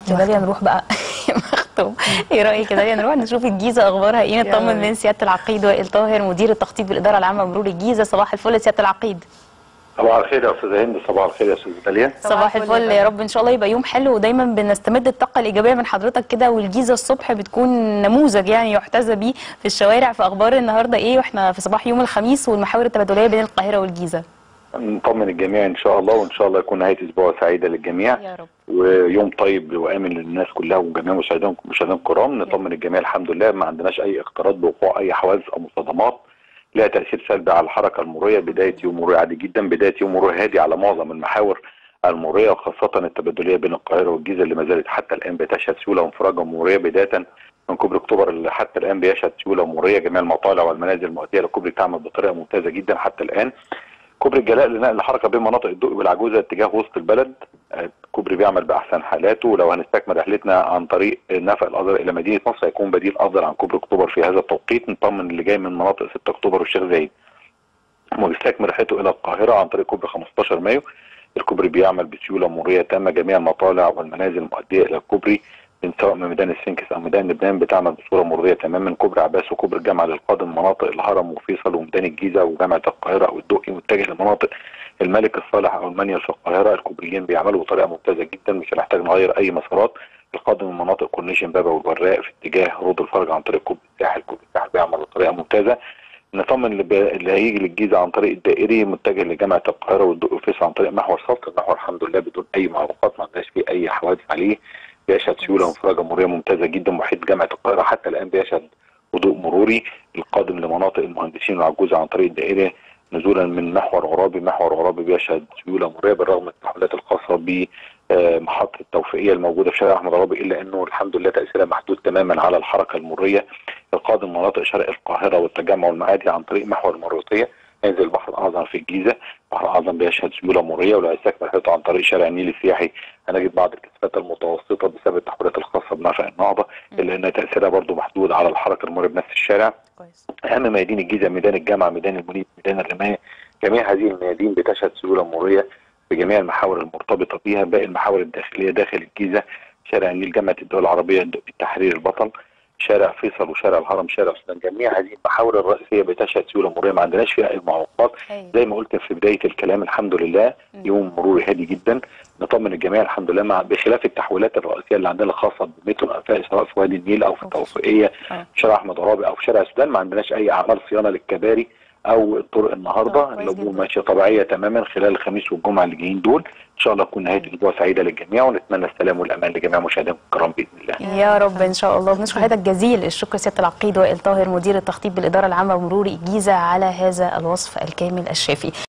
كده ليا نروح بقى يا مختوم ايه رايك كده ليا نروح نشوف الجيزه اخبارها ايه نطمن من سياده العقيد وائل طاهر مدير التخطيط بالاداره العامه بمرور الجيزه صباح الفل سياده العقيد صباح الخير يا استاذه هند صباح الخير يا استاذه داليا صباح الفل يا رب ان شاء الله يبقى يوم حلو ودايما بنستمد الطاقه الايجابيه من حضرتك كده والجيزه الصبح بتكون نموذج يعني يحتذى بيه في الشوارع في اخبار النهارده ايه واحنا في صباح يوم الخميس والمحاور التبادليه بين القاهره والجيزه نطمن الجميع ان شاء الله وان شاء الله يكون نهايه اسبوع سعيده للجميع يا رب ويوم طيب وامن للناس كلها وجميع مشاهدينا مشاهدينا الكرام نطمن الجميع الحمد لله ما عندناش اي اختراط بوقوع اي حوادث او مصادمات لها تاثير سلبي على الحركه المروريه بدايه يوم مروري عادي جدا بدايه يوم مروري هادي على معظم المحاور المروريه وخاصه التبادليه بين القاهره والجيزه اللي ما زالت حتى الان بتشهد سيوله وانفراجه مروريه بدايه من كوبري اكتوبر اللي حتى الان بيشهد سيوله مروريه جميع المطالع والمنازل المؤديه للكوبري تعمل بطريقه ممتازه جدا حتى الان كوبري الجلاء لنقل الحركه بين مناطق الدقي والعجوزه اتجاه وسط البلد الكوبري بيعمل باحسن حالاته ولو هنستكمل رحلتنا عن طريق نفق الازرق الى مدينه نصر هيكون بديل افضل عن كوبري اكتوبر في هذا التوقيت نطمن اللي جاي من مناطق 6 اكتوبر والشيخ زايد وبيستكمل رحلته الى القاهره عن طريق كوبري 15 مايو الكوبري بيعمل بسيوله مروريه تامه جميع المطالع والمنازل المؤديه الى الكوبري من سواء من ميدان السنكس او ميدان لبنان بتعمل بصوره مرضيه تماما كوبري عباس وكوبري الجامعه للقادم مناطق الهرم وفيصل وميدان الجيزه وجامعه القاهره او الدقي متجه لمناطق الملك الصالح او المنيل في القاهره الكوبريين بيعملوا بطريقه ممتازه جدا مش هنحتاج نغير اي مسارات القادم من مناطق كورنيش امبابه والبراق في اتجاه رود الفرج عن طريق كوبري الساحل كوبري الساحل بيعمل بطريقه ممتازه نطمن اللي, بي... اللي هيجي للجيزه عن طريق الدائري متجه لجامعه القاهره والدقي وفيصل عن طريق محور صفت المحور الحمد لله بدون اي معوقات ما عندناش فيه اي حوادث عليه بيشهد سيوله وانفراجه مروريه ممتازه جدا محيط جامعه القاهره حتى الان بيشهد هدوء مروري القادم لمناطق المهندسين والعجوزه عن طريق الدائري نزولا من محور عرابي محور عرابي بيشهد سيوله مروريه بالرغم من التحولات الخاصه بمحطه التوفيقيه الموجوده في شارع احمد عرابي الا انه الحمد لله تاثيرها محدود تماما على الحركه المروريه القادم مناطق شرق القاهره والتجمع والمعادي عن طريق محور المريوطيه ينزل البحر الاعظم في الجيزه البحر الاعظم بيشهد سيوله مروريه ولو هيستكمل رحلته عن طريق شارع النيل السياحي هنجد بعض الكثافات المتوسطه بسبب التحولات الخاصه بنفق النهضه الا ان تاثيرها برضه محدود على الحركه المروريه بنفس الشارع كويس اهم ميادين الجيزه ميدان الجامعه ميدان المنيب ميدان الرمايه جميع هذه الميادين بتشهد سيوله مروريه في جميع المحاور المرتبطه بها باقي المحاور الداخليه داخل الجيزه شارع النيل جامعه الدول العربيه التحرير البطل شارع فيصل وشارع الهرم شارع السودان جميع هذه المحاور الرئيسيه بتشهد سيوله مروريه ما عندناش فيها اي معوقات أيوة. زي ما قلت في بدايه الكلام الحمد لله يوم مروري هادي جدا نطمن الجميع الحمد لله مع بخلاف التحويلات الرئيسيه اللي عندنا الخاصه بمترو الانفاق سواء في وادي النيل او في التوفيقيه آه. في شارع احمد عرابي او في شارع السودان ما عندناش اي اعمال صيانه للكباري او الطرق النهارده طب كويس الامور جدا. ماشيه طبيعيه تماما خلال الخميس والجمعه اللي جايين دول ان شاء الله تكون نهايه اسبوع سعيده للجميع ونتمنى السلام والامان لجميع مشاهدينا الكرام باذن الله يا رب ان شاء الله بنشكر حضرتك جزيل الشكر سياده العقيد وائل طاهر مدير التخطيط بالاداره العامه بمرور الجيزه على هذا الوصف الكامل الشافي